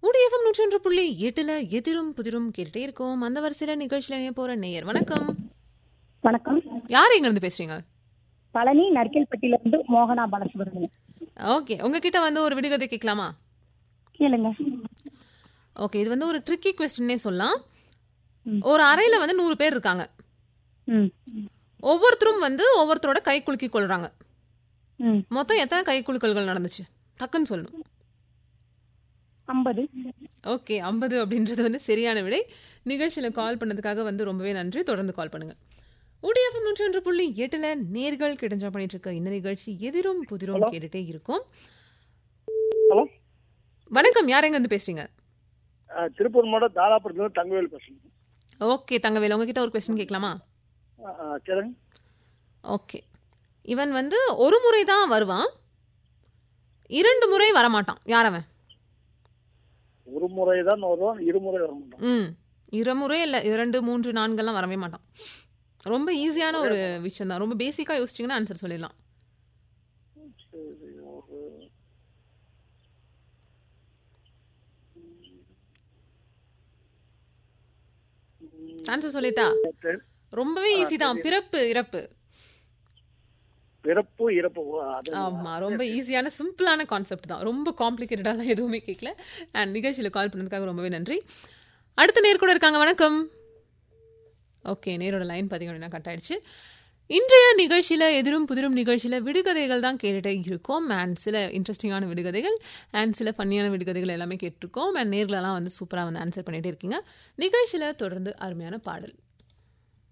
ஊடிஎஃப்எம் நூற்றொன்று புள்ளி எட்டுல எதிரும் புதிரும் கேட்டுட்டே இருக்கோம் அந்த வரிசையில நிகழ்ச்சியில இணைய போற நேயர் வணக்கம் வணக்கம் யார் எங்க இருந்து பேசுறீங்க பழனி நரிக்கல்பட்டியில இருந்து மோகனா பாலசுப்ரமணியன் ஓகே உங்ககிட்ட வந்து ஒரு விடுகதை கேட்கலாமா கேளுங்க ஓகே இது வந்து ஒரு ட்ரிக்கி கொஸ்டின்னே சொல்லலாம் ஒரு அறையில வந்து நூறு பேர் இருக்காங்க ம் ஒவ்வொருத்தரும் வந்து ஒவ்வொருத்தரோட கை குலுக்கி கொள்றாங்க ம் மொத்தம் எத்தனை கை குலுக்கல்கள் நடந்துச்சு டக்குன்னு சொல்லணும் ஐம்பது ஓகே ஐம்பது அப்படின்றது வந்து சரியான விடை நிகழ்ச்சியில் கால் பண்ணதுக்காக வந்து ரொம்பவே நன்றி தொடர்ந்து கால் பண்ணுங்க ஊடிஎஃப்எம் நூற்றி ஒன்று புள்ளி எட்டுல நேர்கள் கிடைஞ்சா பண்ணிட்டு இருக்க இந்த நிகழ்ச்சி எதிரும் புதிரும் கேட்டுட்டே இருக்கும் ஹலோ வணக்கம் யார் எங்க இருந்து பேசுறீங்க அஹ், திருப்பூர் மாவட்டம் தாராபுரத்துல தங்கவேல் பேசுறேன் ஓகே தங்கவேல் உங்ககிட்ட ஒரு கொஸ்டின் கேட்கலாமா அஹ், அஹ், கேளுங்க ஓகே இவன் வந்து ஒரு முறை தான் வருவான் இரண்டு முறை வரமாட்டான் யார் அவன் ஒரு முறை தான் வருவோம் இருமுறை வர மாட்டோம் ம் இருமுறை இல்லை இரண்டு மூன்று நான்கெல்லாம் வரவே மாட்டான் ரொம்ப ஈஸியான ஒரு விஷயம் தான் ரொம்ப பேசிக்காக யோசிச்சிங்கன்னா ஆன்சர் சொல்லிடலாம் சரி, ஒரு ஆன்சர் சொல்லிட்டா தெ- ரொம்பவே ஈஸி தான் பிறப்பு இறப்பு பிறப்பு இறப்பு ஓ, அது ஆமா ரொம்ப ஈஸியான சிம்பிளான கான்செப்ட் தான் ரொம்ப காம்ப்ளிகேட்டடாக தான் எதுவுமே கேட்கல அண்ட் நிகழ்ச்சியில் கால் பண்ணதுக்காக ரொம்பவே நன்றி அடுத்த நேர் கூட இருக்காங்க வணக்கம் ஓகே நேரோட லைன் பார்த்தீங்கன்னா கட் ஆயிடுச்சு இன்றைய நிகழ்ச்சியில் எதிரும் புதிரும் நிகழ்ச்சியில் விடுகதைகள் தான் கேட்டுட்டே இருக்கோம் அண்ட் சில இன்ட்ரெஸ்டிங்கான விடுகதைகள் அண்ட் சில ஃபன்னியான விடுகதைகள் எல்லாமே கேட்டிருக்கோம் அண்ட் நேர்களெல்லாம் வந்து சூப்பராக வந்து ஆன்சர் பண்ணிகிட்டே இருக்கீங்க நிகழ்ச்சியில் தொடர்ந்து அருமையான பாடல்